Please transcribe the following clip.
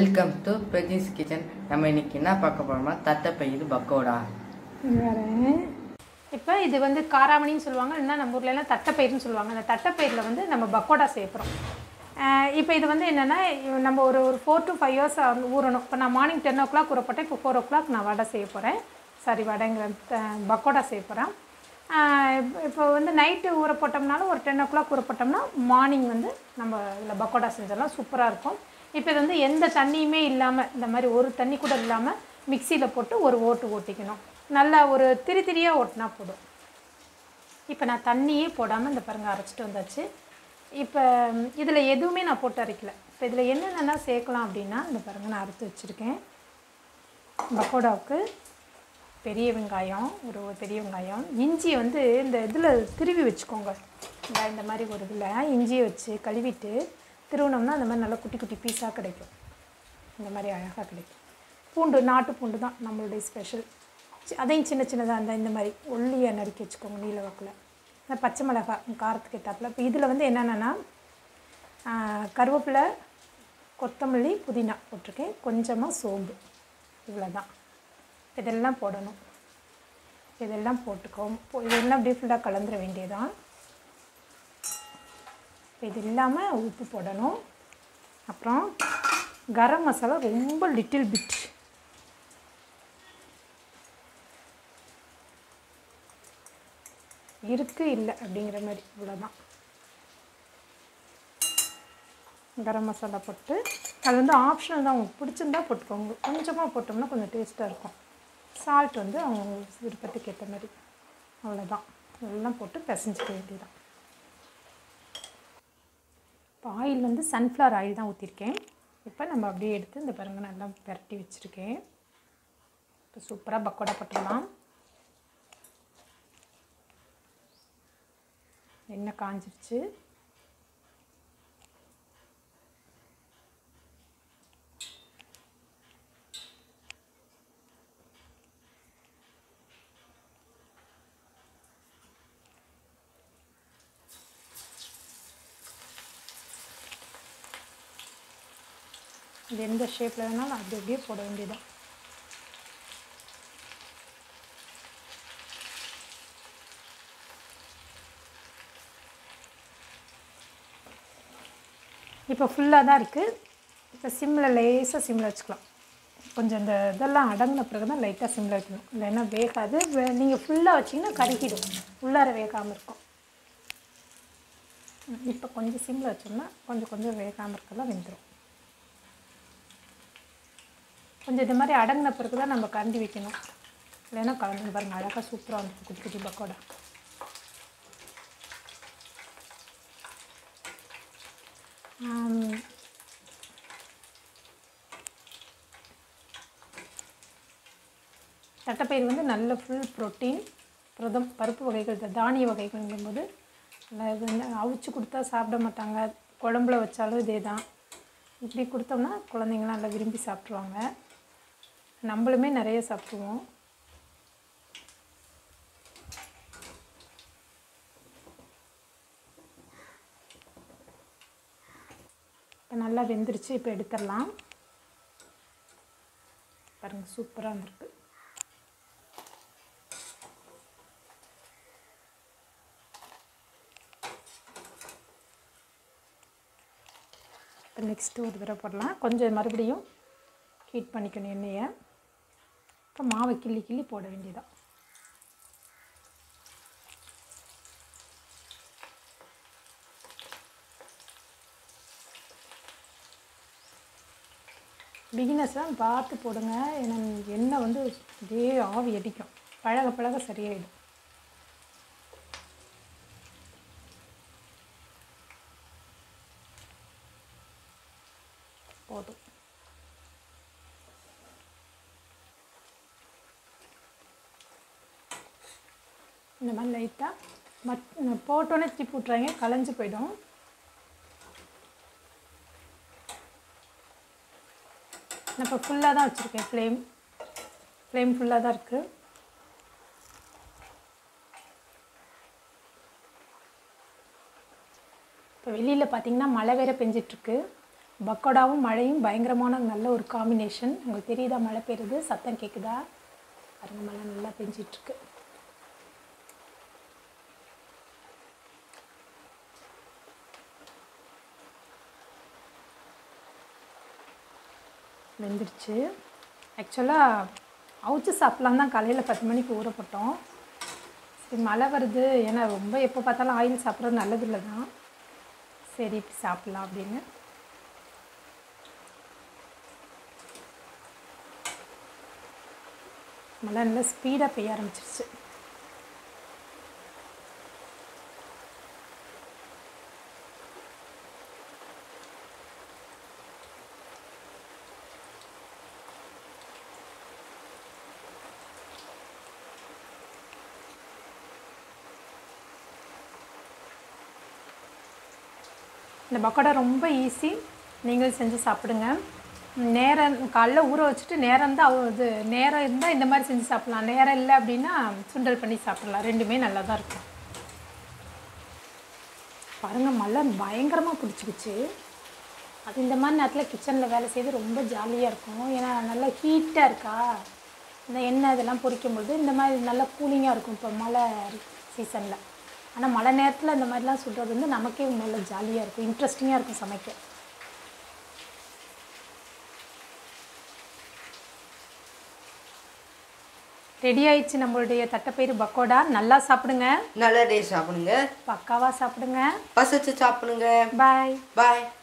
welcome to பிரஜிஸ் kitchen நம்ம இன்னைக்கு என்ன பார்க்க போறோம்னா தட்டைப்பயிறு பக்கோடா வரேன் இப்போ இது வந்து காராமணின்னு சொல்லுவாங்க இல்லைன்னா நம்ம ஊர்ல எல்லாம் தட்டைப்பயிறுன்னு சொல்லுவாங்க அந்த தட்டைப்பயிரில் வந்து நம்ம பக்கோடா செய்யப்படுறோம் இப்போ இது வந்து என்னென்னா நம்ம ஒரு ஒரு ஃபோர் டு ஃபைவ் இயர்ஸ் ஊறணும் இப்போ நான் மார்னிங் டென் ஓ கிளாக் ஊறப்பட்டேன் இப்போ ஃபோர் ஓ கிளாக் நான் வடை செய்ய போகிறேன் சாரி வடைங்கிற த- பக்கோடா செய்ய போகிறேன் இப்போ வந்து நைட்டு ஊற போட்டோம்னாலும் ஒரு டென் ஓ கிளாக் ஊற போட்டோம்னா மார்னிங் வந்து நம்ம இதில் பக்கோடா செஞ்சிடலாம் சூப்பராக இருக்கும் இப்போ இது வந்து எந்த தண்ணியுமே இல்லாமல் இந்த மாதிரி ஒரு தண்ணி கூட இல்லாமல் மிக்சியில் போட்டு ஒரு ஓட்டு ஓட்டிக்கணும் நல்லா ஒரு திரி திரியாக ஓட்டினா போதும் இப்போ நான் தண்ணியே போடாமல் இந்த பாருங்க அரைச்சிட்டு வந்தாச்சு இப்போ இதில் எதுவுமே நான் போட்டு அரைக்கல இப்போ இதில் என்னென்னலாம் சேர்க்கலாம் அப்படின்னா இந்த பாருங்க நான் அறுத்து வச்சுருக்கேன் பக்கோடாவுக்கு பெரிய வெங்காயம் ஒரு பெரிய வெங்காயம் இஞ்சி வந்து இந்த இதில் திருவி வச்சுக்கோங்க இந்த இந்த மாதிரி ஒரு இதில் இஞ்சியை வச்சு கழுவிட்டு திருவினோம்னா அந்த மாதிரி நல்லா குட்டி குட்டி பீஸாக கிடைக்கும் இந்த மாதிரி அழகாக கிடைக்கும் பூண்டு நாட்டு பூண்டு தான் நம்மளுடைய ஸ்பெஷல் அதையும் சின்ன சின்னதாக அந்த இந்த மாதிரி ஒல்லியாக நறுக்கி வச்சுக்கோங்க நீல வாக்கில் இந்த பச்சை மிளகாய் காரத்துக்கு ஏற்றாப்புல இப்போ இதில் வந்து என்னென்னா கருவேப்பிலை கொத்தமல்லி புதினா போட்டிருக்கேன் கொஞ்சமாக சோம்பு இவ்வளோ தான் இதெல்லாம் போடணும் இதெல்லாம் போட்டுக்கோ போ- இதெல்லாம் அப்படியே ஃபுல்லாக கலந்துட வேண்டியதான் இது இல்லாமல் உப்பு போடணும் அப்புறம் கரம் மசாலா ரொம்ப லிட்டில் பிட் இருக்கு இல்லை அப்படிங்கிற மாதிரி இவ்வளோதான் கரம் மசாலா போட்டு அது வந்து ஆப்ஷனல் தான் உங்களுக்கு பிடிச்சிருந்தா போட்டுக்கோங்க கொஞ்சமாக போட்டோம்னா கொஞ்சம் டேஸ்ட்டாக இருக்கும் சால்ட் வந்து அவங்க விருப்பத்துக்கு ஏற்ற மாதிரி அவ்வளோதான் எல்லாம் போட்டு பிசைஞ்சிக்க வேண்டியதான் இப்போ ஆயில் வந்து சன்ஃப்ளவர் ஆயில் தான் ஊற்றிருக்கேன் இப்போ நம்ம அப்படியே எடுத்து இந்த பாருங்க நல்லா பிரட்டி வச்சுருக்கேன் இப்போ சூப்பராக பக்கோடா போட்டுடலாம் எண்ணெய் காஞ்சிருச்சு இது எந்த ஷேப்பில் வேணாலும் அப்படி அப்படியே போட வேண்டியதான் இப்போ ஃபுல்லாக தான் இருக்குது இப்போ சிம்மில் லேசாக சிம்மில் வச்சுக்கலாம் கொஞ்சம் இந்த இதெல்லாம் அடங்கின பிறகு தான் லைட்டாக சிம்மில் வைக்கணும் இல்லைன்னா வேகாது நீங்கள் ஃபுல்லாக வச்சிங்கன்னா கருகிடும் உள்ளார வேகாமல் இருக்கும் ம், இப்போ கொஞ்சம் சிம்மில் வச்சோம்னா கொஞ்சம் கொஞ்சம் வேகாமல் இருக்கலாம் வெந்துடும் கொஞ்சம் இது மாதிரி அடங்கின பிறகு தான் நம்ம கரண்டி வைக்கணும் இல்லைன்னா கலந்து பாருங்கள் அழகாக சூப்பராக வந்துருக்கு குட்டி குட்டி பக்கோடா ஆம், தட்டைப்பயிறு வந்து நல்ல ஃபுல் ப்ரோட்டீன் புரதம் பருப்பு வகைகள் இந்த தானிய வகைகள்ங்கும்போது நல்லா இது வந்து அவிச்சு கொடுத்தா சாப்பிட மாட்டாங்க குழம்புல வச்சாலும் இதே தான் இப்படி கொடுத்தோம்னா குழந்தைங்களாம் நல்லா விரும்பி சாப்பிட்ருவாங்க நம்மளுமே நிறைய சாப்பிடுவோம் இப்போ நல்லா வெந்துருச்சு இப்போ எடுத்துடலாம் பாருங்கள் சூப்பராக வந்திருக்கு இப்போ நெக்ஸ்ட்டு ஒரு தடவை போடலாம் கொஞ்சம் மறுபடியும் ஹீட் பண்ணிக்கணும் எண்ணெயை இப்போ மாவை கிள்ளி கிள்ளி போட வேண்டியதான் பிகினர்ஸ்லாம் பார்த்து போடுங்க ஏன்னா எண்ணெய் வந்து இதே ஆவி அடிக்கும் பழக பழக சரியாயிடும் போதும் இந்த மாதிரி லைட்டாக மட் போட்டோன்னே திருப்பி விட்றாங்க கலைஞ்சு போயிடும் நான் இப்போ ஃபுல்லாக தான் வச்சுருக்கேன் ஃப்ளேம் ஃப்ளேம் ஃபுல்லாக தான் இருக்குது இப்போ வெளியில் பார்த்தீங்கன்னா மழை வேற பெஞ்சிட்ருக்கு பக்கோடாவும் மழையும் பயங்கரமான நல்ல ஒரு காம்பினேஷன் உங்களுக்கு தெரியுதா மழை பெய்யுது சத்தம் கேட்குதா பாருங்க மழை நல்லா பெஞ்சிட்ருக்கு வெந்துருச்சு ஆக்சுவலாக அவிச்சு சாப்பிட்லாம் தான் காலையில் பத்து மணிக்கு ஊறப்பட்டோம் சரி மழை வருது ஏன்னா ரொம்ப எப்போ பார்த்தாலும் ஆயில் சாப்பிட்றது நல்லதில்லை தான் சரி இப்படி சாப்பிட்லாம் அப்படின்னு மழை நல்லா ஸ்பீடாக பெய்ய ஆரம்பிச்சிருச்சு இந்த பக்கோடா ரொம்ப ஈஸி நீங்களும் செஞ்சு சாப்பிடுங்க நேரம் காலைல ஊற வச்சுட்டு நேரம் தான் இது நேரம் இருந்தால் இந்த மாதிரி செஞ்சு சாப்பிட்லாம் நேரம் இல்லை அப்படின்னா சுண்டல் பண்ணி சாப்பிட்லாம் ரெண்டுமே நல்லா தான் இருக்கும் பாருங்கள் மழை பயங்கரமாக பிடிச்சிக்கிச்சு அது இந்த மாதிரி நேரத்தில் கிச்சனில் வேலை செய்து ரொம்ப ஜாலியாக இருக்கும் ஏன்னா நல்லா ஹீட்டாக இருக்கா இந்த எண்ணெய் இதெல்லாம் பொரிக்கும் பொழுது இந்த மாதிரி நல்லா கூலிங்காக இருக்கும் இப்போ மழை சீசனில் ஆனால் மழை நேரத்தில் இந்த மாதிரிலாம் சுடுறது வந்து நமக்கே நல்ல ஜாலியாக இருக்கும் இன்ட்ரெஸ்டிங்காக இருக்கும் சமைக்க ரெடி ஆயிடுச்சு நம்மளுடைய தட்டைப்பயிறு பக்கோடா நல்லா சாப்பிடுங்க நல்ல டே சாப்பிடுங்க பக்காவாக சாப்பிடுங்க பசிச்சு சாப்பிடுங்க பாய் பாய்